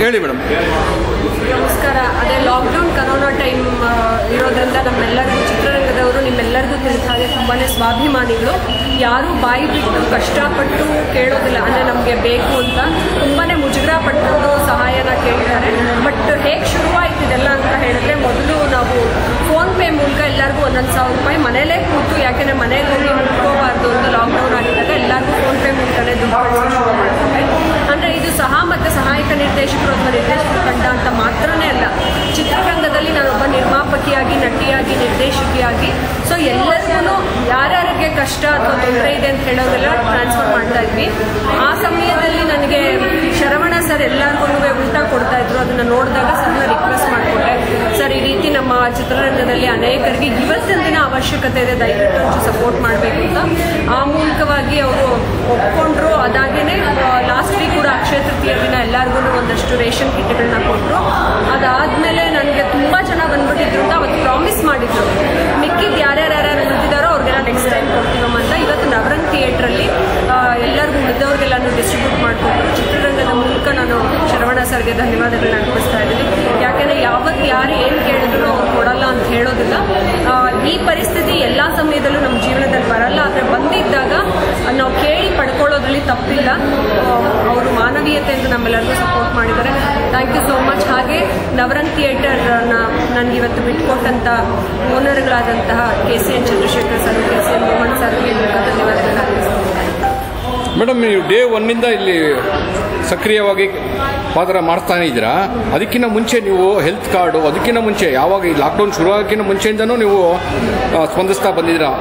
ಹೇಳಿ ಮೇಡಮ್ ನಮಸ್ಕಾರ ಅದೇ ಲಾಕ್ಡೌನ್ ಕರೋನಾ ಟೈಮ್ ಇರೋದ್ರಿಂದ ನಮ್ಮೆಲ್ಲರಿಗೂ ಚಿತ್ರರಂಗದವರು ನಿಮ್ಮೆಲ್ಲರಿಗೂ ತಿಳಿದ ಹಾಗೆ ತುಂಬಾ ಸ್ವಾಭಿಮಾನಿಗಳು ಯಾರೂ ಬಾಯಿ ಬಿಟ್ಟು ಕಷ್ಟಪಟ್ಟು ಕೇಳೋದಿಲ್ಲ ಅಂದರೆ ನಮಗೆ ಬೇಕು ಅಂತ ತುಂಬಾ ಮುಜುಗರ ಪಟ್ಕೊಂಡು ಸಹಾಯನ ಕೇಳಿದ್ದಾರೆ ಬಟ್ ಹೇಗೆ ಶುರುವಾಯ್ತು ಇದೆಲ್ಲ ಅಂತ ಹೇಳಿದ್ರೆ ಮೊದಲು ನಾವು ಫೋನ್ ಪೇ ಮೂಲಕ ಎಲ್ಲರಿಗೂ ಒಂದೊಂದು ಸಾವಿರ ರೂಪಾಯಿ ಮನೇಲೇ ಕೂತು ಯಾಕೆಂದರೆ ಮನೆಗೆ ಹೋಗಿ ಮುಟ್ಕೋಬಾರ್ದು ಅಂತ ಲಾಕ್ಡೌನ್ ಆಗಿದ್ದಾಗ ಎಲ್ಲರಿಗೂ ಫೋನ್ ಪೇ ಮೂಲಕನೇ ದುಡ್ಡು ಕಳಿಸೋಕೆ ಶುರು ಮಾಡ್ಕೊಂಡೆ ಅಂದರೆ ಇದು ಸಹ ಮತ್ತು ಸಹಾಯಕ ನಿರ್ದೇಶಕರು ಅಥವಾ ನಿರ್ದೇಶಕರು ತಂಡ ಅಂತ ಮಾತ್ರನೇ ಅಲ್ಲ ಚಿತ್ರರಂಗದಲ್ಲಿ ನಾನೊಬ್ಬ ನಿರ್ಮಾಪಕಿಯಾಗಿ ನಟಿಯಾಗಿ ನಿರ್ದೇಶಕಿಯಾಗಿ ಸೊ ಎಲ್ಲರಿಗೂ ಯಾರ್ಯಾರಿಗೆ ಕಷ್ಟ ಅಥವಾ ತೊಂದರೆ ಇದೆ ಅಂತ ಹೇಳೋದೆಲ್ಲ ಟ್ರಾನ್ಸ್ಫರ್ ಮಾಡ್ತಾ ಇದ್ವಿ ಆ ಸಮಯದಲ್ಲಿ ನನಗೆ ಶರವಣ ಸರ್ ಎಲ್ಲರಿಗೂ ಊಟ ಕೊಡ್ತಾ ಇದ್ರು ಅದನ್ನ ನೋಡಿದಾಗ ಸರ್ನ ರಿಕ್ವೆಸ್ಟ್ ಮಾಡಿಕೊಂಡೆ ಸರ್ ಈ ರೀತಿ ನಮ್ಮ ಚಿತ್ರರಂಗದಲ್ಲಿ ಅನೇಕರಿಗೆ ಇವತ್ತಿನ ದಿನ ಅವಶ್ಯಕತೆ ಇದೆ ದಯವಿಟ್ಟು ಒಂಚೂರು ಸಪೋರ್ಟ್ ಮಾಡಬೇಕು ಅಂತ ಆ ಮೂಲಕವಾಗಿ ಅವರು ಒಪ್ಕೊಂಡ್ರು ಅದಾಗೇನೆ ಲಾಸ್ಟ್ ವೀಕ್ ಕೂಡ ಅಕ್ಷಯ ತೃತೀಯ ದಿನ ಎಲ್ಲರಿಗೂ ಒಂದಷ್ಟು ರೇಷನ್ ಕಿಟ್ಗಳನ್ನ ಕೊಟ್ಟರು ಅದಾದಮೇಲೆ ನನಗೆ ತುಂಬ ಜನ ಬಂದ್ಬಿಟ್ಟಿದ್ರು ಅಂತ ಅವತ್ತು ಪ್ರಾಮಿಸ್ ಮಾಡಿದ್ರು ಮಿಕ್ಕಿದ್ದು ಯಾರ್ಯಾರು ಯಾರ್ಯಾರು ಉಳಿದಿದ್ದಾರೋ ಅವ್ರಿಗೆಲ್ಲ ನೆಕ್ಸ್ಟ್ ಟೈಮ್ ಕೊಡ್ತೀವಮ್ಮ ಅಂತ ಇವತ್ತು ನವರಂಗ್ ಥಿಯೇಟ್ರಲ್ಲಿ ಎಲ್ಲರಿಗೂ ಉಳಿದವ್ರಿಗೆಲ್ಲಾನು ಡಿಸ್ಟ್ರಿಬ್ಯೂಟ್ ಮಾಡಿಕೊಟ್ರು ಚಿತ್ರರಂಗದ ಮೂಲಕ ನಾನು ಶರವಣ ಸರ್ಗೆ ಧನ್ಯವಾದಗಳನ್ನ ಅರ್ಪಿಸ್ತಾ ಇದ್ದೀನಿ ಯಾಕೆಂದರೆ ಯಾವತ್ತು ಯಾರು ಏನು ಕೇಳಿದ್ರು ಅವ್ರು ಕೊಡಲ್ಲ ಅಂತ ಹೇಳೋದಿಲ್ಲ ಆ, ಈ ಪರಿಸ್ಥಿತಿ ಎಲ್ಲ ಸಮಯದಲ್ಲೂ ನಮ್ಮ ಜೀವನದಲ್ಲಿ ಬರಲ್ಲ ಆದರೆ ಬಂದಿದ್ದಾಗ ನಾವು ಕೇಳಿ ಪಡ್ಕೊಳ್ಳೋದ್ರಲ್ಲಿ ತಪ್ಪಿಲ್ಲ ಅವರು ಮಾನವೀಯತೆಯಿಂದ ನಮ್ಮೆಲ್ಲರಿಗೂ ಸಪೋರ್ಟ್ ಮಾಡಿದ್ದಾರೆ ಥ್ಯಾಂಕ್ ಯು ಸೋ ಮಚ್ ಹಾಗೆ ನವರಂಗ್ ಥಿಯೇಟರ್ನ ನನಗೆ ಇವತ್ತು ಬಿಟ್ಕೊಟ್ಟಂಥ ಓನರ್ಗಳಾದಂತಹ K C N Chandrashekar sir K C N Mohan ಸರ್ಗೆ ಧನ್ಯವಾದಗಳನ್ನ ಅರ್ಪಿಸ್ತೀನಿ ಮೇಡಮ್ ನೀವು ಡೇ ಒನ್ನಿಂದ ಇಲ್ಲಿ ಸಕ್ರಿಯವಾಗಿ ಪಾತ್ರ ಮಾಡ್ತಾನೆ ಇದ್ದೀರಾ ಅದಕ್ಕಿಂತ ಮುಂಚೆ ನೀವು ಹೆಲ್ತ್ ಕಾರ್ಡು ಅದಕ್ಕಿಂತ ಮುಂಚೆ ಯಾವಾಗ ಈ ಲಾಕ್ಡೌನ್ ಶುರುವಾಗೋಕ್ಕಿಂತ ಮುಂಚೆಯಿಂದನೂ ನೀವು ಆ, ಸ್ಪಂದಿಸ್ತಾ ಬಂದಿದ್ದೀರಾ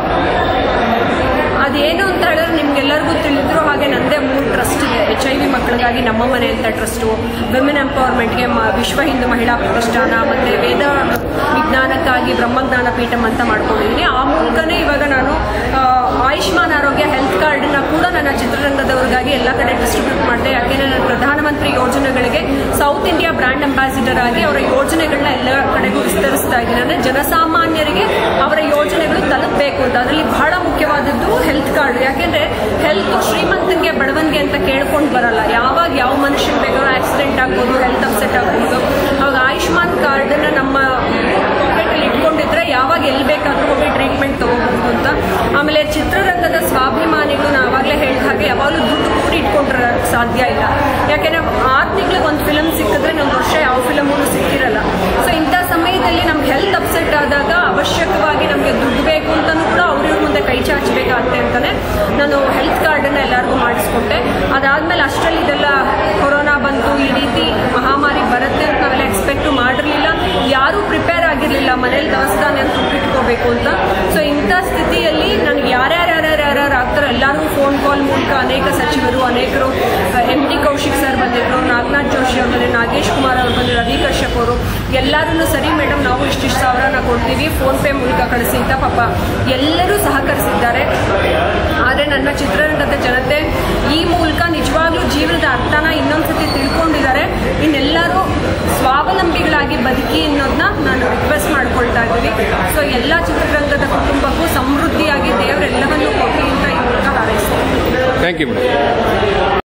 ಅದೇನು ಅಂತ ಹೇಳಿದ್ರೆ ನಿಮ್ಗೆಲ್ಲರಿಗೂ ತಿಳಿದ್ರು ಹಾಗೆ ನಂದೇ ಮೂರು ಟ್ರಸ್ಟ್ ಇದೆ ಎಚ್ ಐ ವಿ ಮಕ್ಕಳಿಗಾಗಿ ನಮ್ಮ ಮನೆ ಅಂತ ಟ್ರಸ್ಟು ವಿಮೆನ್ ಎಂಪವರ್ಮೆಂಟ್ಗೆ ಮ ವಿಶ್ವ ಹಿಂದೂ ಮಹಿಳಾ ಪ್ರತಿಷ್ಠಾನ ಮತ್ತು ವೇದ ವಿಜ್ಞಾನಕ್ಕಾಗಿ ಬ್ರಹ್ಮಜ್ಞಾನ ಪೀಠಂ ಅಂತ ಮಾಡ್ಕೊಂಡಿದ್ದೀನಿ ಆ ಮೂಲಕನೇ ಇವಾಗ ನಾನು ಆ, ಆಯುಷ್ಮಾನ್ ಆರೋಗ್ಯ ಹೆಲ್ತ್ ಕಾರ್ಡ್ನ ಕೂಡ ನನ್ನ ಚಿತ್ರರಂಗದವ್ರಿಗಾಗಿ ಎಲ್ಲ ಕಡೆ ಡಿಸ್ಟ್ರಿಬ್ಯೂಟ್ ಮಾಡಿದೆ ಯಾಕೆಂದರೆ ನಾನು ಪ್ರಧಾನಮಂತ್ರಿ ಯೋಜನೆಗಳಿಗೆ ಸೌತ್ ಇಂಡಿಯಾ ಬ್ರ್ಯಾಂಡ್ ಅಂಬಾಸಿಡರ್ ಆಗಿ ಅವರ ಯೋಜನೆಗಳನ್ನ ಎಲ್ಲ ಕಡೆಗೂ ವಿಸ್ತರಿಸ್ತಾ ಇದ್ದೀನಿ ಅಂದರೆ ಜನಸಾಮಾನ್ಯರಿಗೆ ಅವರ ಯೋಜನೆಗಳು ತಲುಪಬೇಕು ಅಂತ ಅದರಲ್ಲಿ ಬಹಳ ಮುಖ್ಯವಾದದ್ದು ಹೆಲ್ತ್ ಕಾರ್ಡ್ ಯಾಕೆಂದ್ರೆ ಹೆಲ್ತ್ ಶ್ರೀಮಂತನಿಗೆ ಬಡವನಿಗೆ ಅಂತ ಕೇಳ್ಕೊಂಡು ಬರಲ್ಲ ಯಾವಾಗ ಯಾವ ಮನುಷ್ಯನ್ ಬೇಕಾದ್ರೂ ಆಕ್ಸಿಡೆಂಟ್ ಆಗ್ಬೋದು ಹೆಲ್ತ್ ಅಪ್ಸೆಟ್ ಆಗ್ಬೋದು ಅವಾಗ ಆಯುಷ್ಮಾನ್ ಕಾರ್ಡನ್ನ ನಮ್ಮ ಪಾಕೆಟಲ್ಲಿ ಇಟ್ಕೊಂಡಿದ್ರೆ ಯಾವಾಗ ಎಲ್ಲಿ ಬೇಕಾದ್ರೂ ಹೋಗಿ ಟ್ರೀಟ್ಮೆಂಟ್ ತಗೋಬಹುದು ಅಂತ ಆಮೇಲೆ ಚಿತ್ರರಂಗದ ಸ್ವಾಭಿಮಾನಿಗಳು ನಾನು ಆವಾಗಲೇ ಹೇಳಿದ ಹಾಗೆ ಯಾವಾಗಲೂ ದುಡ್ಡು ಕೂಡಿ ಇಟ್ಕೊಂಡ್ರೆ ಸಾಧ್ಯ ಇಲ್ಲ ಯಾಕೆಂದ್ರೆ ಆರು ತಿಂಗಳಿಗೆ ಒಂದು ಫಿಲಮ್ ಸಿಕ್ಕಿದ್ರೆ ಒಂದು ವರ್ಷ ಯಾವ ಫಿಲಮೂ ಸಿಕ್ಕಿರಲ್ಲ ಸೊ ಇಂಥ ಸಮಯದಲ್ಲಿ ನಮ್ಗೆ ಹೆಲ್ತ್ ಅಪ್ಸೆಟ್ ಆದಾಗ ಅವಶ್ಯಕವಾಗಿ ನಮಗೆ ದುಡ್ಡು ಬೇಕು ಅಂತಲೂ ಕೂಡ ಅವ್ರಿವ್ರ ಮುಂದೆ ಕೈ ಚಾಚಬೇಕಾಗತ್ತೆ ಅಂತಾನೆ ನಾನು ಹೆಲ್ತ್ ಕಾರ್ಡನ್ನ ಎಲ್ಲರಿಗೂ ಮಾಡಿಸ್ಕೊಟ್ಟೆ ಅದಾದ್ಮೇಲೆ ಅಷ್ಟರಲ್ಲಿ ಇದೆಲ್ಲ ಕೊರೋನಾ ಬಂತು ಈ ರೀತಿ ಮಹಾಮಾರಿ ಬರುತ್ತೆ ಅಂತ ನಾವೆಲ್ಲ ಎಕ್ಸ್ಪೆಕ್ಟ್ ಮಾಡಿರಲಿಲ್ಲ ಯಾರೂ ಪ್ರಿಪೇರ್ ಆಗಿರಲಿಲ್ಲ ಮನೇಲಿ ದವಸ್ಥಾನ ಅಂತ ಇಟ್ಕೋಬೇಕು ಅಂತ ಸೊ ಇಂಥ ಸ್ಥಿತಿಯಲ್ಲಿ ನನಗೆ ಯಾರ್ಯಾರು ಯಾರ್ಯಾರು ಯಾರ್ಯಾರು ಆಗ್ತಾರೋ ಎಲ್ಲರಿಗೂ ಫೋನ್ ಕಾಲ್ ಮೂಲಕ ಅನೇಕ ಸಚಿವರು ಅನೇಕರು ಎಂ ಡಿ ಕೌಶಿಕ್ ಸರ್ ಬಂದಿದ್ರು ನಾಗನಾಥ್ ಜೋಶಿ ಅವರು ಬಂದಿದ್ರು ನಾಗೇಶ್ ಕುಮಾರ್ ಅವರು ಬಂದಿದ್ರು ರವಿ ಕಶ್ಯಪ್ ಅವರು ಎಲ್ಲರೂ ಸರಿ ಮೇಡಮ್ ನಾವು ಇಷ್ಟಿಷ್ಟು ಸಾವಿರನ ಕೊಡ್ತೀವಿ ಫೋನ್ ಪೇ ಮೂಲಕ ಕಳಿಸಿ ಅಂತ ಪಾಪ ಎಲ್ಲರೂ ಸಹಕರಿಸಿದ್ದಾರೆ ಆದರೆ ನನ್ನ ಚಿತ್ರರಂಗದ ಜನತೆ ಈ ಮೂಲಕ ನಿಜವಾಗ್ಲೂ ಜೀವನದ ಅರ್ಥನ ಇನ್ನೊಂದ್ಸತಿ ತಿಳ್ಕೊಂಡಿದ್ದಾರೆ ಇನ್ನೆಲ್ಲರೂ ಸ್ವಾವಲಂಬಿಗಳಾಗಿ ಬದುಕಿ ಅನ್ನೋದನ್ನ ನಾನು ರಿಕ್ವೆಸ್ಟ್ ಮಾಡ್ಕೊಳ್ತಾ ಇದ್ದೀವಿ ಸೊ ಎಲ್ಲ ಚಿತ್ರರಂಗದ ಕುಟುಂಬಕ್ಕೂ ಸಮೃದ್ಧಿಯಾಗಿ ದೇವರೆಲ್ಲವನ್ನೂ ಕೊಟ್ಟು ಅಂತ ಈ ಮೂಲಕ ಹಾರೈಸ್ತೀನಿ ಥ್ಯಾಂಕ್ ಯು ಮೇಡಮ್